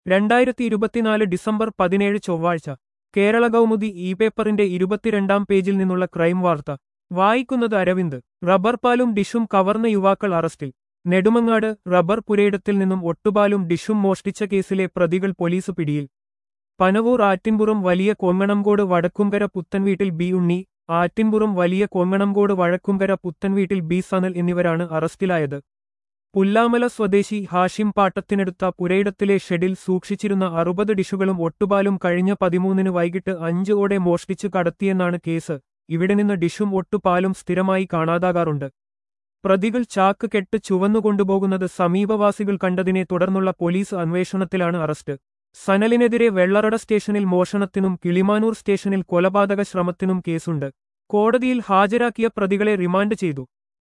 രണ്ടായിരത്തി ഇരുപത്തിനാല് ഡിസംബർ പതിനേഴ് ചൊവ്വാഴ്ച കേരള കൗമുദി ഇ പേപ്പറിന്റെ ഇരുപത്തിരണ്ടാം പേജിൽ നിന്നുള്ള ക്രൈം വാർത്ത വായിക്കുന്നത് അരവിന്ദ് റബ്ബർ പാലും ഡിഷും കവർന്ന യുവാക്കൾ അറസ്റ്റിൽ നെടുമങ്ങാട് റബ്ബർ പുരയിടത്തിൽ നിന്നും ഒട്ടുപാലും ഡിഷും മോഷ്ടിച്ച കേസിലെ പ്രതികൾ പോലീസ് പിടിയിൽ പനവൂർ ആറ്റിൻപുറം വലിയ കോങ്ങണംകോട് വടക്കുംകര പുത്തൻവീട്ടിൽ ബി ഉണ്ണി ആറ്റിൻപുറം വലിയ കോങ്ങണംകോട് വഴക്കുംകര പുത്തൻവീട്ടിൽ ബി സനൽ എന്നിവരാണ് അറസ്റ്റിലായത് പുല്ലാമല സ്വദേശി ഹാഷിം പാട്ടത്തിനടുത്ത പുരയിടത്തിലെ ഷെഡിൽ സൂക്ഷിച്ചിരുന്ന അറുപത് ഡിഷുകളും ഒട്ടുപാലും കഴിഞ്ഞ പതിമൂന്നിന് വൈകിട്ട് അഞ്ച് ഓടെ മോഷ്ടിച്ചു കടത്തിയെന്നാണ് കേസ് ഇവിടെ നിന്ന് ഡിഷും ഒട്ടുപാലും സ്ഥിരമായി കാണാതാകാറുണ്ട് പ്രതികൾ ചാക്ക് കെട്ട് ചുവന്നുകൊണ്ടുപോകുന്നത് സമീപവാസികൾ കണ്ടതിനെ തുടർന്നുള്ള പോലീസ് അന്വേഷണത്തിലാണ് അറസ്റ്റ് സനലിനെതിരെ വെള്ളറട സ്റ്റേഷനിൽ മോഷണത്തിനും കിളിമാനൂർ സ്റ്റേഷനിൽ കൊലപാതക ശ്രമത്തിനും കേസുണ്ട് കോടതിയിൽ ഹാജരാക്കിയ പ്രതികളെ റിമാൻഡ് ചെയ്തു